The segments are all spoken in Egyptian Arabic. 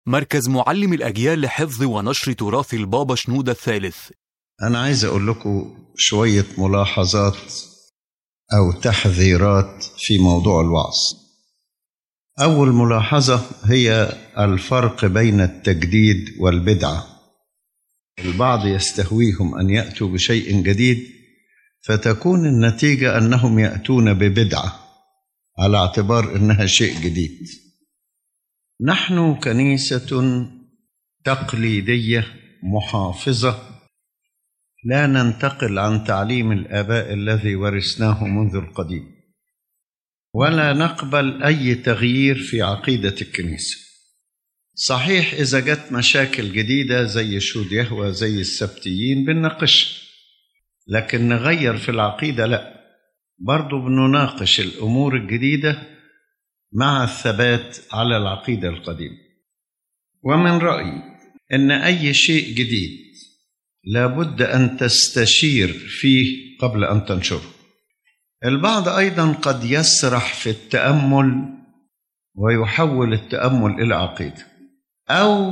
مركز معلم الأجيال لحفظ ونشر تراث البابا شنودة الثالث أنا عايز أقول لكم شوية ملاحظات أو تحذيرات في موضوع الوعظ. أول ملاحظة هي الفرق بين التجديد والبدعة. البعض يستهويهم أن يأتوا بشيء جديد فتكون النتيجة أنهم يأتون ببدعة على اعتبار أنها شيء جديد. نحن كنيسة تقليدية محافظة لا ننتقل عن تعليم الآباء الذي ورثناه منذ القديم ولا نقبل أي تغيير في عقيدة الكنيسة صحيح إذا جت مشاكل جديدة زي شهود يهوى زي السبتيين بنناقشها لكن نغير في العقيدة لا برضو بنناقش الأمور الجديدة مع الثبات على العقيدة القديمة ومن رأيي أن أي شيء جديد لابد ان تستشير فيه قبل ان تنشره البعض ايضا قد يسرح في التامل ويحول التامل الى عقيده او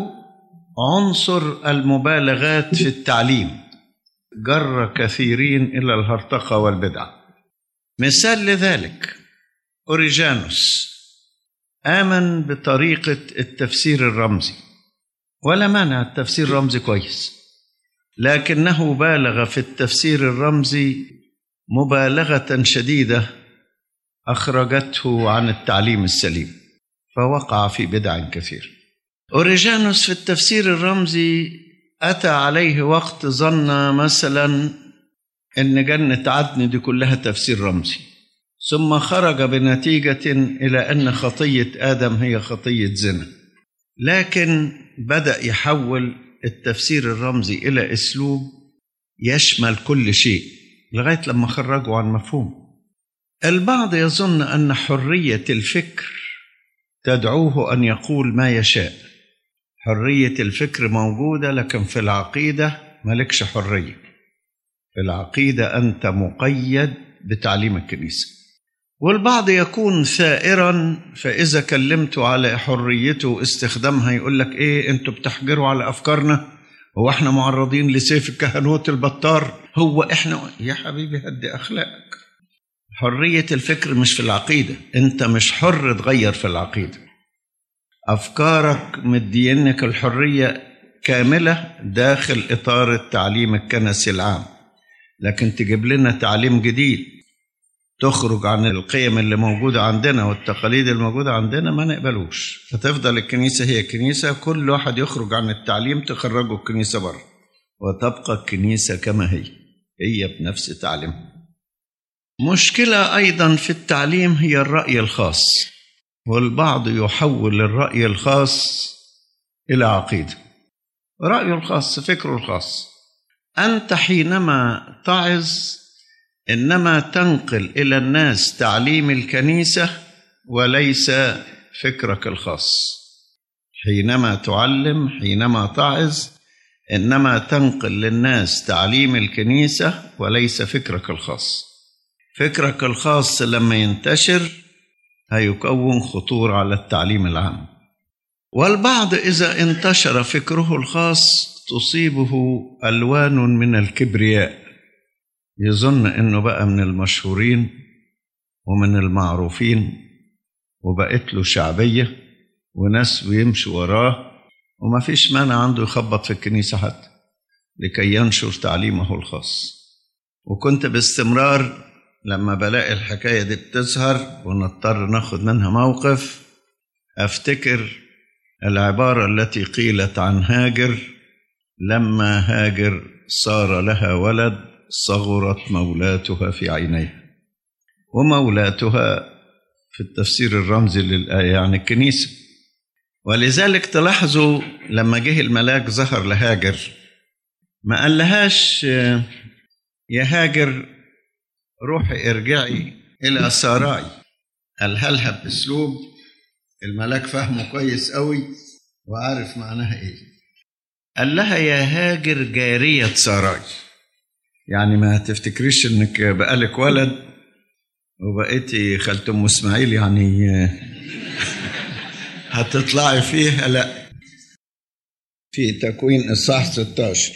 عنصر المبالغات في التعليم جر كثيرين الى الهرطقه والبدعه مثال لذلك اوريجانوس امن بطريقه التفسير الرمزي ولا مانع التفسير الرمزي كويس لكنه بالغ في التفسير الرمزي مبالغه شديده اخرجته عن التعليم السليم فوقع في بدع كثير اوريجانوس في التفسير الرمزي اتى عليه وقت ظن مثلا ان جنه عدن دي كلها تفسير رمزي ثم خرج بنتيجه الى ان خطيه ادم هي خطيه زنا لكن بدا يحول التفسير الرمزي إلى أسلوب يشمل كل شيء لغاية لما خرجوا عن مفهوم البعض يظن أن حرية الفكر تدعوه أن يقول ما يشاء حرية الفكر موجودة لكن في العقيدة ملكش حرية في العقيدة أنت مقيد بتعليم الكنيسة والبعض يكون ثائرا فإذا كلمته على حريته واستخدامها يقول لك إيه أنتوا بتحجروا على أفكارنا هو إحنا معرضين لسيف الكهنوت البطار هو إحنا يا حبيبي هدي أخلاقك حرية الفكر مش في العقيدة أنت مش حر تغير في العقيدة أفكارك مدينك الحرية كاملة داخل إطار التعليم الكنسي العام لكن تجيب لنا تعليم جديد تخرج عن القيم اللي موجودة عندنا والتقاليد الموجودة عندنا ما نقبلوش فتفضل الكنيسة هي كنيسة كل واحد يخرج عن التعليم تخرجه الكنيسة بره وتبقى الكنيسة كما هي هي بنفس تعليمها مشكلة أيضا في التعليم هي الرأي الخاص والبعض يحول الرأي الخاص إلى عقيدة رأيه الخاص فكره الخاص أنت حينما تعظ انما تنقل الى الناس تعليم الكنيسه وليس فكرك الخاص حينما تعلم حينما تعظ انما تنقل للناس تعليم الكنيسه وليس فكرك الخاص فكرك الخاص لما ينتشر هيكون خطور على التعليم العام والبعض اذا انتشر فكره الخاص تصيبه الوان من الكبرياء يظن انه بقى من المشهورين ومن المعروفين وبقت له شعبيه وناس بيمشوا وراه وما فيش مانع عنده يخبط في الكنيسه حتى لكي ينشر تعليمه الخاص وكنت باستمرار لما بلاقي الحكايه دي بتظهر ونضطر ناخد منها موقف افتكر العباره التي قيلت عن هاجر لما هاجر صار لها ولد صغرت مولاتها في عينيها ومولاتها في التفسير الرمزي للآية يعني الكنيسة ولذلك تلاحظوا لما جه الملاك ظهر لهاجر ما قال لهاش يا هاجر روحي ارجعي إلى ساراي قالها لها بأسلوب الملاك فهمه كويس قوي وعارف معناها ايه قال لها يا هاجر جارية ساراي يعني ما تفتكريش انك بقالك ولد وبقيتي خالة ام اسماعيل يعني هتطلعي فيها لا في تكوين إصحاح 16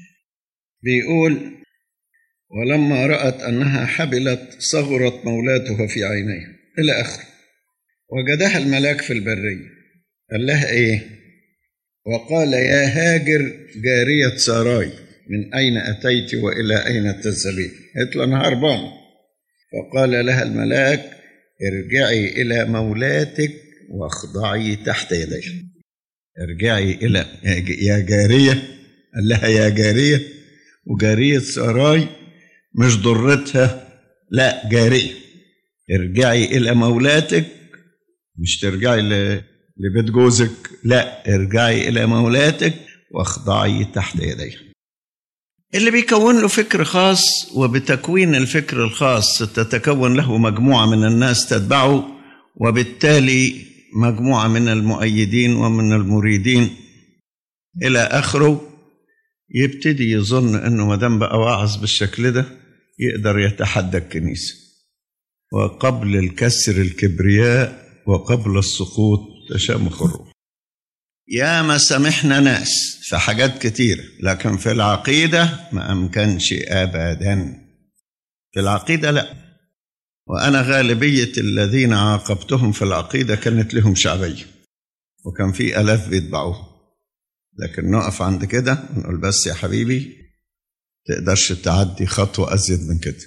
بيقول ولما رأت أنها حبلت صغرت مولاتها في عينيها إلى آخره وجدها الملاك في البرية قال لها إيه وقال يا هاجر جارية ساراي من أين أتيت وإلى أين تذهبين قالت له أنا هربان فقال لها الملاك ارجعي إلى مولاتك واخضعي تحت يديها ارجعي إلى يا جارية قال لها يا جارية وجارية ساراي مش ضرتها لا جارية ارجعي إلى مولاتك مش ترجعي لبيت جوزك لا ارجعي إلى مولاتك واخضعي تحت يديها اللي بيكون له فكر خاص وبتكوين الفكر الخاص تتكون له مجموعة من الناس تتبعه وبالتالي مجموعة من المؤيدين ومن المريدين إلى آخره يبتدي يظن أنه ما دام بقى واعظ بالشكل ده يقدر يتحدى الكنيسة وقبل الكسر الكبرياء وقبل السقوط تشامخ الروح يا ما سامحنا ناس في حاجات كتيرة لكن في العقيدة ما أمكنش أبدا في العقيدة لا وأنا غالبية الذين عاقبتهم في العقيدة كانت لهم شعبية وكان في ألاف بيتبعوه لكن نقف عند كده ونقول بس يا حبيبي تقدرش تعدي خطوة أزيد من كده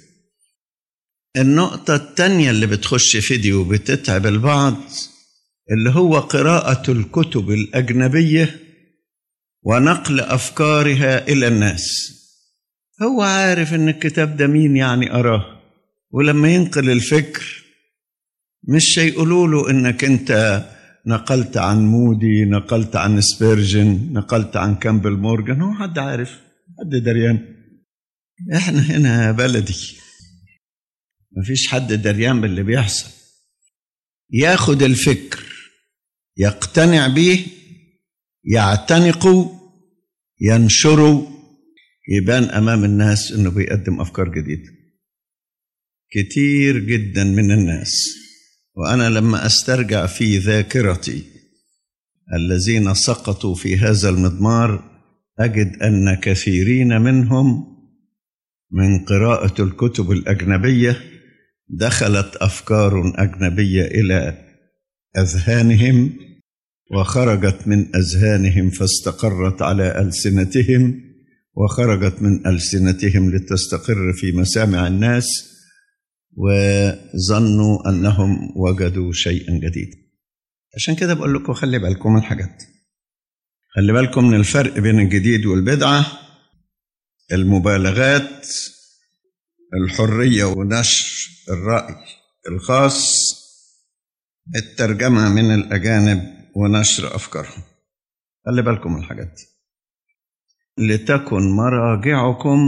النقطة التانية اللي بتخش فيديو بتتعب البعض اللي هو قراءة الكتب الأجنبية ونقل أفكارها إلى الناس هو عارف إن الكتاب ده مين يعني أراه ولما ينقل الفكر مش هيقولوا له إنك أنت نقلت عن مودي نقلت عن سبيرجن نقلت عن كامبل مورجان هو حد عارف حد دريان احنا هنا بلدي مفيش حد دريان باللي بيحصل ياخد الفكر يقتنع به يعتنقه ينشره يبان امام الناس انه بيقدم افكار جديده كتير جدا من الناس وانا لما استرجع في ذاكرتي الذين سقطوا في هذا المضمار اجد ان كثيرين منهم من قراءه الكتب الاجنبيه دخلت افكار اجنبيه الى اذهانهم وخرجت من اذهانهم فاستقرت على السنتهم وخرجت من السنتهم لتستقر في مسامع الناس وظنوا انهم وجدوا شيئا جديدا عشان كده بقول لكم خلي بالكم من الحاجات خلي بالكم من الفرق بين الجديد والبدعه المبالغات الحريه ونشر الراي الخاص الترجمه من الاجانب ونشر افكارهم خلي بالكم من الحاجات دي لتكن مراجعكم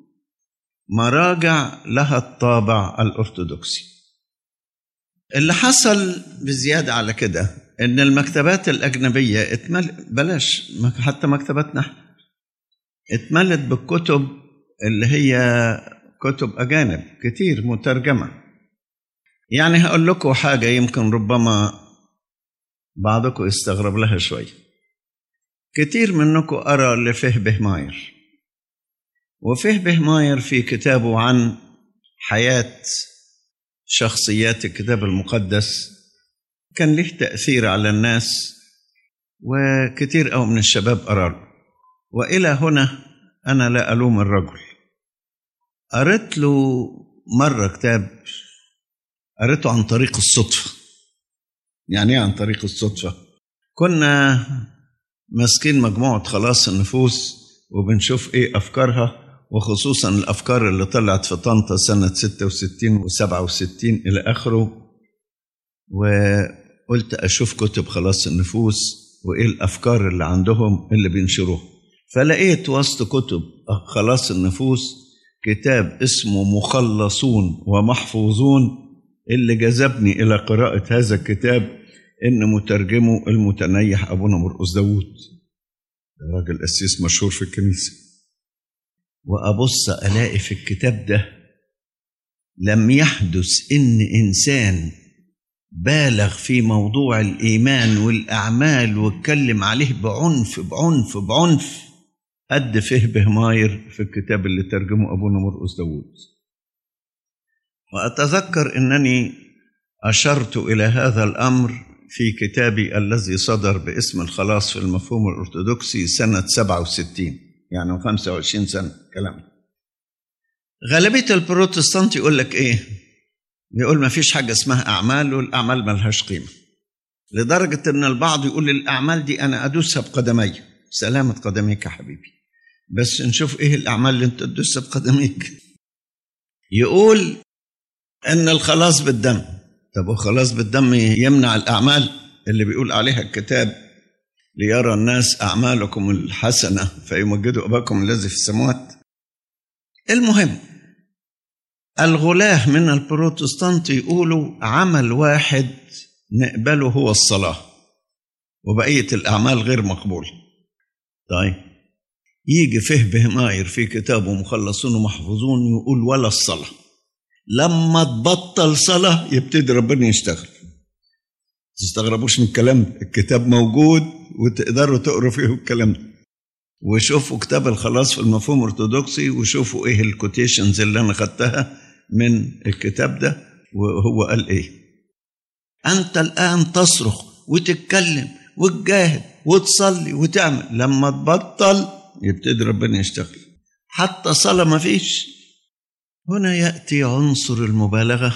مراجع لها الطابع الارثوذكسي اللي حصل بزياده على كده ان المكتبات الاجنبيه اتمل بلاش حتى مكتباتنا اتملت بالكتب اللي هي كتب اجانب كتير مترجمه يعني هقول لكم حاجه يمكن ربما بعضكم يستغرب لها شويه كتير منكم أرى لفه بهماير وفه بهماير في كتابه عن حياة شخصيات الكتاب المقدس كان له تأثير على الناس وكتير أو من الشباب أرى وإلى هنا أنا لا ألوم الرجل قريت له مرة كتاب قريته عن طريق الصدفة يعني ايه عن طريق الصدفة كنا ماسكين مجموعة خلاص النفوس وبنشوف ايه افكارها وخصوصا الافكار اللي طلعت في طنطا سنة 66 و67 الى اخره وقلت اشوف كتب خلاص النفوس وايه الافكار اللي عندهم اللي بينشروها فلقيت وسط كتب خلاص النفوس كتاب اسمه مخلصون ومحفوظون اللي جذبني الى قراءة هذا الكتاب ان مترجمه المتنيح ابونا مرقس داوود راجل قسيس مشهور في الكنيسه وابص الاقي في الكتاب ده لم يحدث ان انسان بالغ في موضوع الإيمان والأعمال واتكلم عليه بعنف بعنف بعنف قد فيه بهماير في الكتاب اللي ترجمه أبونا مرقس داوود وأتذكر أنني أشرت إلى هذا الأمر في كتابي الذي صدر باسم الخلاص في المفهوم الأرثوذكسي سنة 67 يعني 25 سنة كلام غالبية البروتستانت يقول لك إيه يقول ما فيش حاجة اسمها أعمال والأعمال ملهاش قيمة لدرجة أن البعض يقول الأعمال دي أنا أدوسها بقدمي سلامة قدميك يا حبيبي بس نشوف إيه الأعمال اللي أنت تدوسها بقدميك يقول أن الخلاص بالدم طب وخلاص بالدم يمنع الأعمال اللي بيقول عليها الكتاب ليرى الناس أعمالكم الحسنة فيمجدوا أباكم الذي في السماوات المهم الغلاة من البروتستانت يقولوا عمل واحد نقبله هو الصلاة وبقية الأعمال غير مقبولة طيب يجي فيه بهماير في كتابه مخلصون ومحفوظون يقول ولا الصلاة لما تبطل صلاة يبتدي ربنا يشتغل تستغربوش من الكلام ده الكتاب موجود وتقدروا تقروا فيه الكلام ده وشوفوا كتاب الخلاص في المفهوم الارثوذكسي وشوفوا ايه الكوتيشنز اللي انا خدتها من الكتاب ده وهو قال ايه انت الان تصرخ وتتكلم وتجاهد وتصلي وتعمل لما تبطل يبتدي ربنا يشتغل حتى صلاة ما فيش هنا يأتي عنصر المبالغة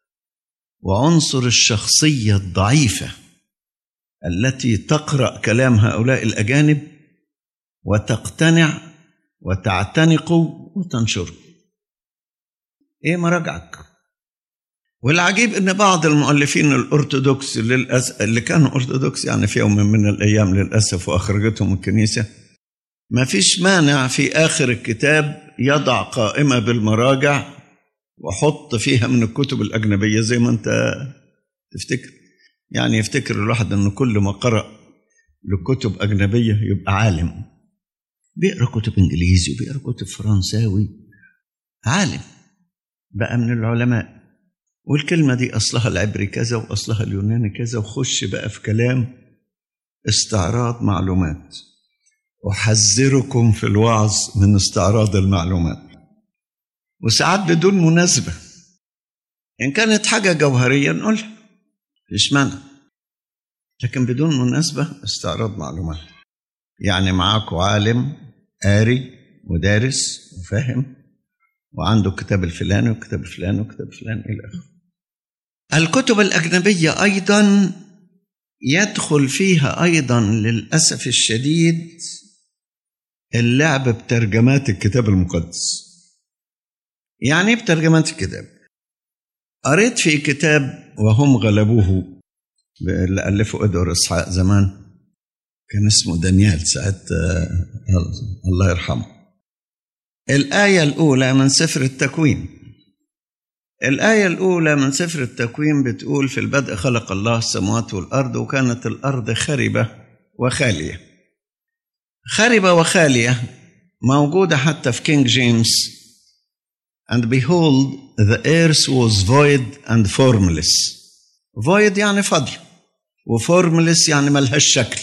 وعنصر الشخصية الضعيفة التي تقرأ كلام هؤلاء الأجانب وتقتنع وتعتنق وتنشره ايه مراجعك والعجيب ان بعض المؤلفين الارثوذكس للأسف اللي كانوا ارثوذكس يعني في يوم من الايام للاسف واخرجتهم الكنيسه ما فيش مانع في اخر الكتاب يضع قائمه بالمراجع وحط فيها من الكتب الاجنبيه زي ما انت تفتكر يعني يفتكر الواحد ان كل ما قرأ لكتب اجنبيه يبقى عالم بيقرا كتب انجليزي وبيقرا كتب فرنساوي عالم بقى من العلماء والكلمة دي أصلها العبري كذا وأصلها اليوناني كذا وخش بقى في كلام استعراض معلومات أحذركم في الوعظ من استعراض المعلومات وساعات بدون مناسبة إن كانت حاجة جوهرية نقولها مفيش مانع لكن بدون مناسبة استعراض معلومات يعني معاكم عالم قاري ودارس وفاهم وعنده الكتاب الفلاني والكتاب الفلاني والكتاب الفلاني إلى آخره الكتب الأجنبية أيضا يدخل فيها أيضا للأسف الشديد اللعب بترجمات الكتاب المقدس يعني ايه بترجمات الكتاب قريت في كتاب وهم غلبوه اللي ألفه إدوار إسحاق زمان كان اسمه دانيال ساعة الله يرحمه الآية الأولى من سفر التكوين الآية الأولى من سفر التكوين بتقول في البدء خلق الله السماوات والأرض وكانت الأرض خربة وخالية خربة وخالية موجودة حتى في كينج جيمس and behold the earth was void and formless void يعني فاضية وفورملس يعني ملهاش شكل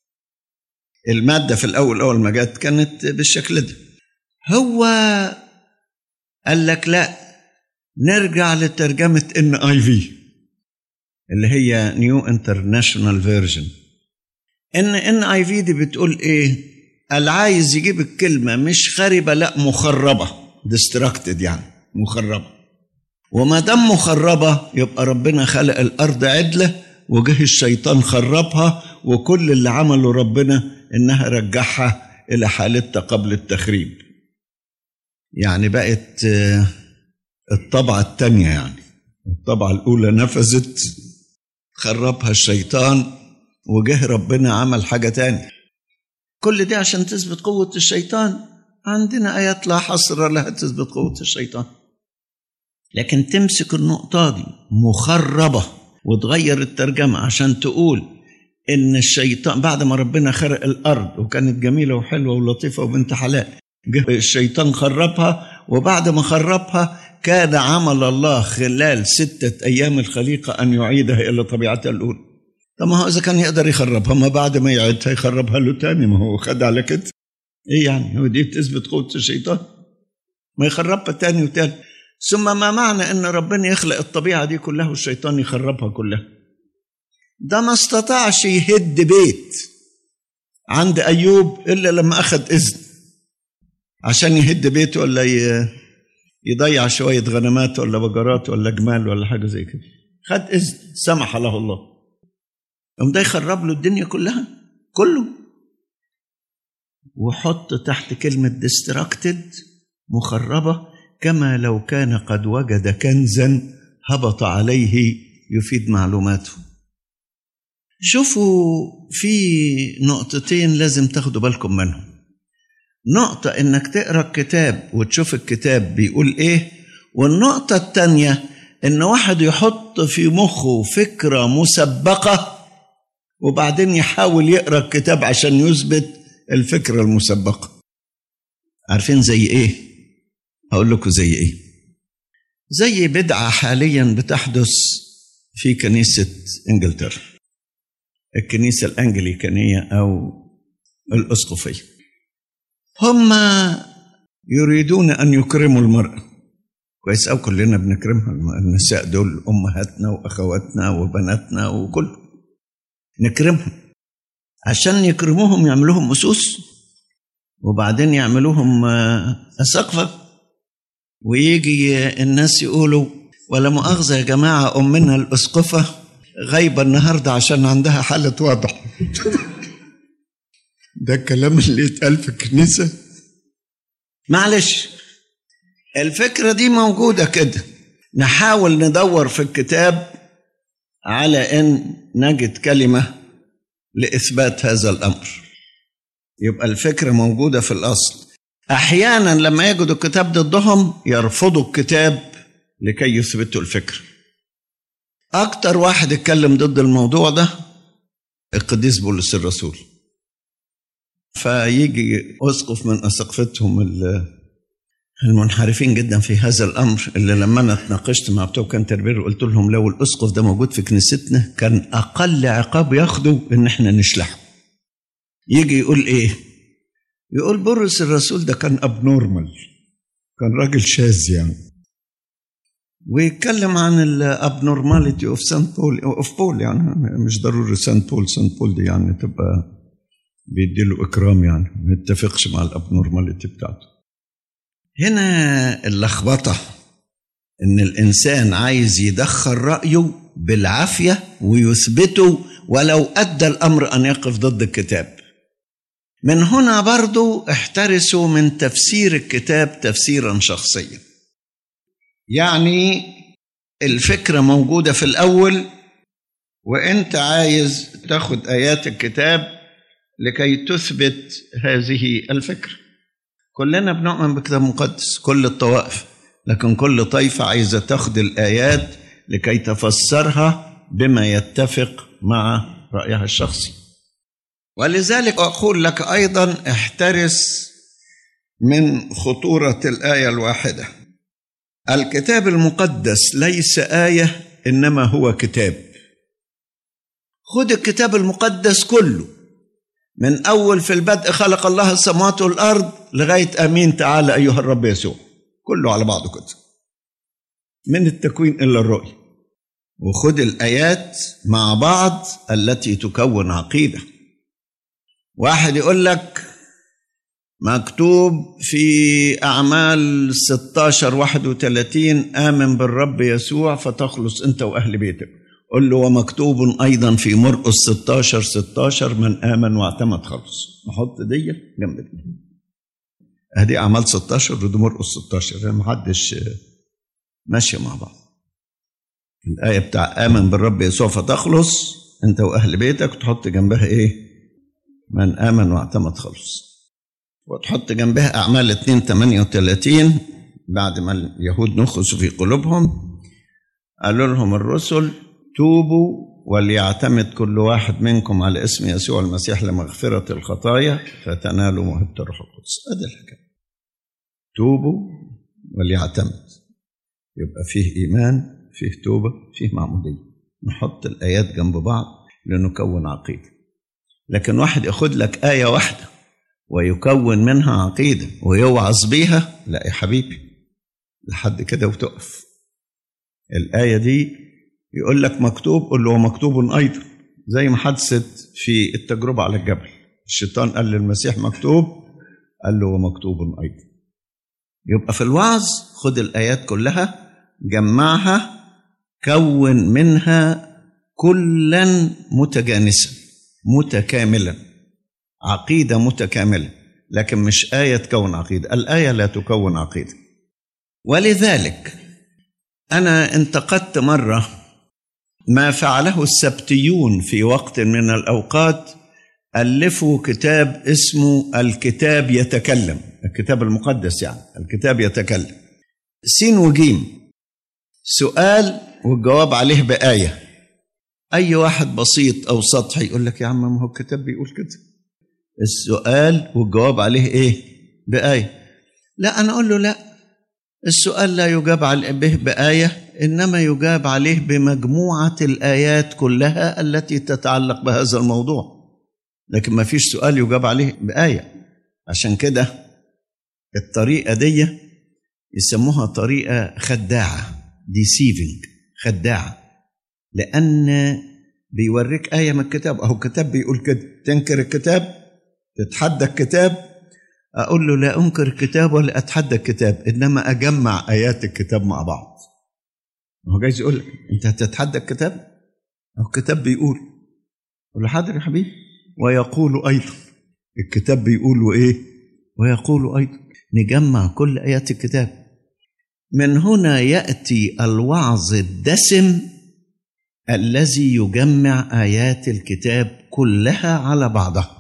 المادة في الأول أول ما جت كانت بالشكل ده هو قال لك لا نرجع لترجمة ان اي في اللي هي نيو انترناشونال فيرجن ان ان اي في دي بتقول ايه اللي عايز يجيب الكلمة مش خربة لا مخربة ديستراكتد يعني مخربة وما دام مخربة يبقى ربنا خلق الأرض عدلة وجه الشيطان خربها وكل اللي عمله ربنا إنها رجعها إلى حالتها قبل التخريب يعني بقت الطبعة التانية يعني الطبعة الأولى نفذت خربها الشيطان وجه ربنا عمل حاجة تانية كل دي عشان تثبت قوة الشيطان عندنا آيات لا حصر لها تثبت قوة الشيطان لكن تمسك النقطة دي مخربة وتغير الترجمة عشان تقول إن الشيطان بعد ما ربنا خلق الأرض وكانت جميلة وحلوة ولطيفة وبنت حلال جه الشيطان خربها وبعد ما خربها كان عمل الله خلال ستة أيام الخليقة أن يعيدها إلى طبيعتها الأولى طب ما هو إذا كان يقدر يخربها ما بعد ما يعيدها يخربها له تاني ما هو خد على كده إيه يعني هو دي تثبت قوة الشيطان ما يخربها تاني وتاني ثم ما معنى أن ربنا يخلق الطبيعة دي كلها والشيطان يخربها كلها ده ما استطاعش يهد بيت عند أيوب إلا لما أخذ إذن عشان يهد بيته ولا يضيع شوية غنمات ولا بقرات ولا جمال ولا حاجة زي كده خد إذن سمح له الله يوم ده يخرب له الدنيا كلها كله وحط تحت كلمة ديستراكتد مخربة كما لو كان قد وجد كنزا هبط عليه يفيد معلوماته شوفوا في نقطتين لازم تاخدوا بالكم منهم نقطة انك تقرا الكتاب وتشوف الكتاب بيقول ايه والنقطة التانية ان واحد يحط في مخه فكرة مسبقة وبعدين يحاول يقرا الكتاب عشان يثبت الفكرة المسبقة عارفين زي ايه هقول لكم زي ايه زي بدعة حاليا بتحدث في كنيسة انجلترا الكنيسة الأنجليكانية أو الأسقفية هم يريدون أن يكرموا المرأة كويس أو كلنا بنكرمها النساء دول أمهاتنا وأخواتنا وبناتنا وكل نكرمهم عشان يكرموهم يعملوهم أسوس وبعدين يعملوهم أسقفة ويجي الناس يقولوا ولا مؤاخذة يا جماعة أمنا الأسقفة غايبة النهاردة عشان عندها حالة وضع ده الكلام اللي اتقال في الكنيسة معلش الفكرة دي موجودة كده نحاول ندور في الكتاب على ان نجد كلمة لإثبات هذا الأمر يبقى الفكرة موجودة في الأصل أحيانا لما يجدوا الكتاب ضدهم يرفضوا الكتاب لكي يثبتوا الفكره أكتر واحد اتكلم ضد الموضوع ده القديس بولس الرسول فيجي أسقف من أسقفتهم المنحرفين جدا في هذا الأمر اللي لما أنا اتناقشت مع بتوع كانتربير قلت لهم لو الأسقف ده موجود في كنيستنا كان أقل عقاب ياخده إن إحنا نشلحه يجي يقول إيه؟ يقول بولس الرسول ده كان أب نورمال كان راجل شاذ يعني ويتكلم عن الابنورماليتي اوف سانت بول اوف بول يعني مش ضروري سانت بول سانت بول دي يعني تبقى بيديله اكرام يعني ما يتفقش مع الابنورماليتي بتاعته هنا اللخبطه ان الانسان عايز يدخل رايه بالعافيه ويثبته ولو ادى الامر ان يقف ضد الكتاب من هنا برضو احترسوا من تفسير الكتاب تفسيرا شخصيا يعني الفكرة موجودة في الأول وأنت عايز تاخد آيات الكتاب لكي تثبت هذه الفكرة كلنا بنؤمن بكتاب مقدس كل الطوائف لكن كل طائفة عايزة تاخد الآيات لكي تفسرها بما يتفق مع رأيها الشخصي ولذلك أقول لك أيضا احترس من خطورة الآية الواحدة الكتاب المقدس ليس آية إنما هو كتاب خد الكتاب المقدس كله من أول في البدء خلق الله السماوات والأرض لغاية أمين تعالى أيها الرب يسوع كله على بعضه كده من التكوين إلى الرؤية وخد الآيات مع بعض التي تكون عقيدة واحد يقول لك مكتوب في أعمال 16 31 آمن بالرب يسوع فتخلص أنت وأهل بيتك قل له ومكتوب أيضا في مرقس 16 16 من آمن واعتمد خلص نحط دي جنب دي أدي أعمال 16 ودي مرقس 16 ما حدش ماشية مع بعض الآية بتاع آمن بالرب يسوع فتخلص أنت وأهل بيتك تحط جنبها إيه من آمن واعتمد خلص وتحط جنبها أعمال 2 38 بعد ما اليهود نخسوا في قلوبهم قالوا لهم الرسل توبوا وليعتمد كل واحد منكم على اسم يسوع المسيح لمغفرة الخطايا فتنالوا موهبة الروح القدس هذا الحكاية توبوا وليعتمد يبقى فيه إيمان فيه توبة فيه معمودية نحط الآيات جنب بعض لنكون عقيدة لكن واحد ياخد لك آية واحدة ويكون منها عقيدة ويوعظ بيها لا يا حبيبي لحد كده وتقف الآية دي يقول لك مكتوب قول له مكتوب أيضا زي ما حدثت في التجربة على الجبل الشيطان قال للمسيح مكتوب قال له ومكتوب أيضا يبقى في الوعظ خد الآيات كلها جمعها كون منها كلا متجانسا متكاملا عقيدة متكاملة لكن مش آية تكون عقيدة الآية لا تكون عقيدة ولذلك أنا انتقدت مرة ما فعله السبتيون في وقت من الأوقات ألفوا كتاب اسمه الكتاب يتكلم الكتاب المقدس يعني الكتاب يتكلم سين وجيم سؤال والجواب عليه بآية أي واحد بسيط أو سطحي يقول لك يا عم ما هو الكتاب بيقول كده السؤال والجواب عليه إيه بآية لا أنا أقول له لا السؤال لا يجاب به بآية إنما يجاب عليه بمجموعة الآيات كلها التي تتعلق بهذا الموضوع لكن ما فيش سؤال يجاب عليه بآية عشان كده الطريقة دي يسموها طريقة خداعة deceiving خداعة لأن بيوريك آية من الكتاب أهو الكتاب بيقول كده تنكر الكتاب تتحدى الكتاب أقول له لا أنكر الكتاب ولا أتحدى الكتاب إنما أجمع آيات الكتاب مع بعض هو جايز يقول لك أنت هتتحدى الكتاب أهو الكتاب بيقول أقول له حاضر يا حبيبي ويقول أيضا الكتاب بيقول وإيه ويقول أيضا نجمع كل آيات الكتاب من هنا يأتي الوعظ الدسم الذي يجمع آيات الكتاب كلها على بعضها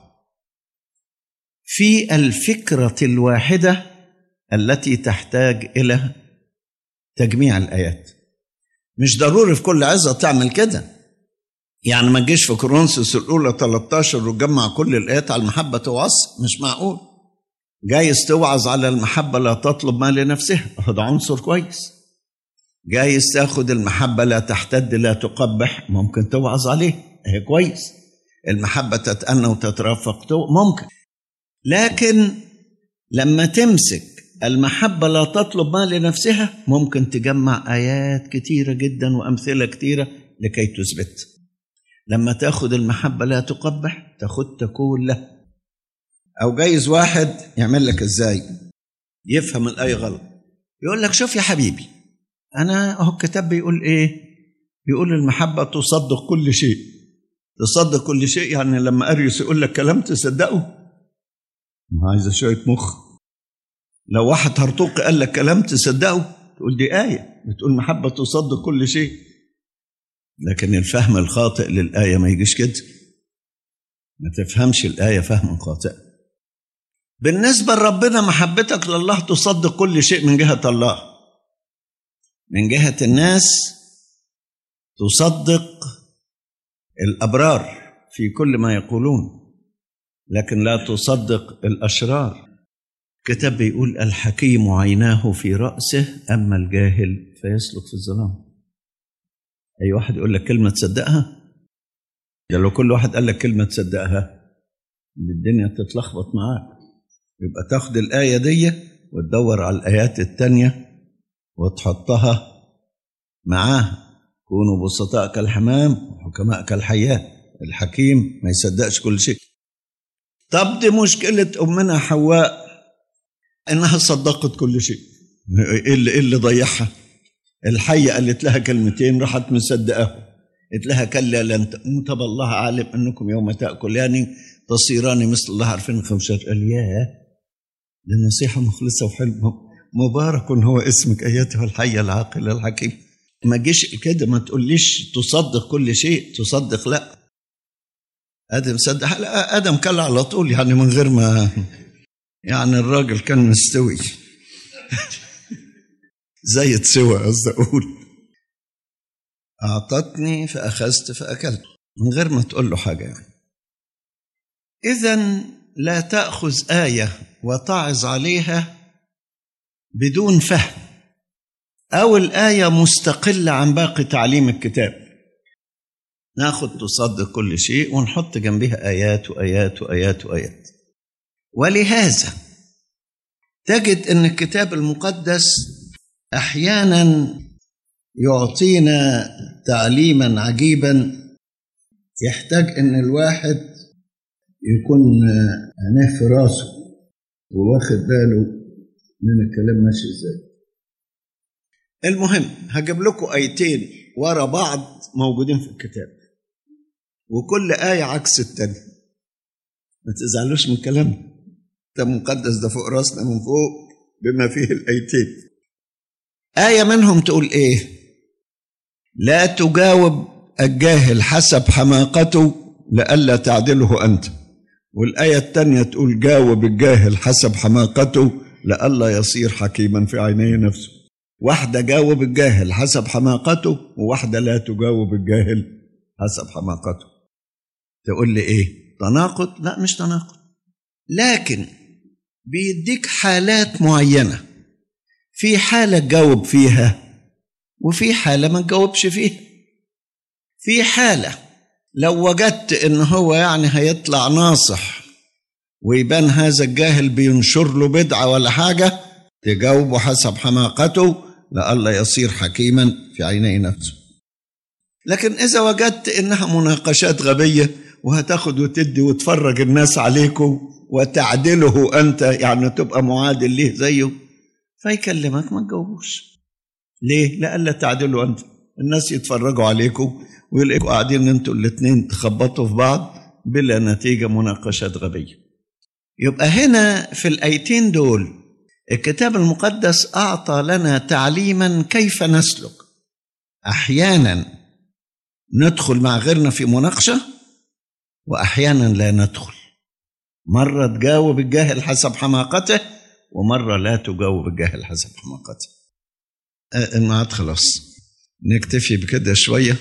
في الفكرة الواحدة التي تحتاج إلى تجميع الآيات مش ضروري في كل عظة تعمل كده يعني ما تجيش في كورنثوس الأولى 13 وتجمع كل الآيات على المحبة توعظ مش معقول جايز توعظ على المحبة لا تطلب ما لنفسها هذا عنصر كويس جايز تاخد المحبة لا تحتد لا تقبح ممكن توعظ عليه هي كويس المحبة تتأنى وتترافق ممكن لكن لما تمسك المحبة لا تطلب ما لنفسها ممكن تجمع آيات كتيرة جدا وأمثلة كتيرة لكي تثبت لما تاخد المحبة لا تقبح تاخد كلها أو جايز واحد يعمل لك إزاي يفهم الآية غلط يقول لك شوف يا حبيبي أنا أهو الكتاب بيقول إيه بيقول المحبة تصدق كل شيء تصدق كل شيء يعني لما أريوس يقول لك كلام تصدقه ما عايزة شوية مخ لو واحد هرطوق قال لك كلام تصدقه تقول دي آية بتقول محبة تصدق كل شيء لكن الفهم الخاطئ للآية ما يجيش كده ما تفهمش الآية فهما خاطئا بالنسبة لربنا محبتك لله تصدق كل شيء من جهة الله من جهة الناس تصدق الأبرار في كل ما يقولون لكن لا تصدق الأشرار الكتاب بيقول الحكيم عيناه في رأسه أما الجاهل فيسلك في الظلام أي واحد يقول لك كلمة تصدقها ده لو كل واحد قال لك كلمة تصدقها الدنيا تتلخبط معاك يبقى تاخد الآية دي وتدور على الآيات التانية وتحطها معاها كونوا بسطاء كالحمام وحكماء كالحياة الحكيم ما يصدقش كل شيء طب دي مشكلة أمنا حواء إنها صدقت كل شيء إيه اللي, إيه اللي ضيعها الحية قالت لها كلمتين راحت مصدقاه قالت لها كلا لن تموت بالله عالم أنكم يوم تأكلان تصيران مثل الله عارفين خمسة قال ياه ده نصيحة مخلصة وحلوة مبارك هو اسمك أيتها الحية العاقلة الحكيم ما جيش كده ما تقوليش تصدق كل شيء تصدق لا ادم صدق لا ادم كل على طول يعني من غير ما يعني الراجل كان مستوي زي تسوى قصدي اقول اعطتني فاخذت فاكلت من غير ما تقول له حاجه يعني اذا لا تاخذ ايه وتعظ عليها بدون فهم أو الآية مستقلة عن باقي تعليم الكتاب ناخد تصدق كل شيء ونحط جنبها آيات وآيات وآيات وآيات ولهذا تجد أن الكتاب المقدس أحيانا يعطينا تعليما عجيبا يحتاج أن الواحد يكون عينيه في راسه وواخد باله من الكلام ماشي ازاي المهم هجيب لكم ايتين ورا بعض موجودين في الكتاب وكل آية عكس التانية ما تزعلوش من كلامنا ده مقدس ده فوق راسنا من فوق بما فيه الآيتين آية منهم تقول إيه لا تجاوب الجاهل حسب حماقته لئلا تعدله أنت والآية الثانية تقول جاوب الجاهل حسب حماقته لئلا يصير حكيما في عيني نفسه واحدة جاوب الجاهل حسب حماقته وواحدة لا تجاوب الجاهل حسب حماقته تقول لي ايه تناقض لا مش تناقض لكن بيديك حالات معينة في حالة تجاوب فيها وفي حالة ما تجاوبش فيها في حالة لو وجدت ان هو يعني هيطلع ناصح ويبان هذا الجاهل بينشر له بدعة ولا حاجة تجاوبه حسب حماقته لئلا يصير حكيما في عيني نفسه لكن إذا وجدت إنها مناقشات غبية وهتاخد وتدي وتفرج الناس عليكم وتعدله أنت يعني تبقى معادل ليه زيه فيكلمك ما تجاوبوش ليه؟ لئلا تعدلوا أنت الناس يتفرجوا عليكم ويلاقوا قاعدين انتوا الاثنين تخبطوا في بعض بلا نتيجة مناقشات غبية يبقى هنا في الآيتين دول الكتاب المقدس أعطى لنا تعليما كيف نسلك أحيانا ندخل مع غيرنا في مناقشة وأحيانا لا ندخل مرة تجاوب الجاهل حسب حماقته ومرة لا تجاوب الجاهل حسب حماقته الميعاد خلاص نكتفي بكده شوية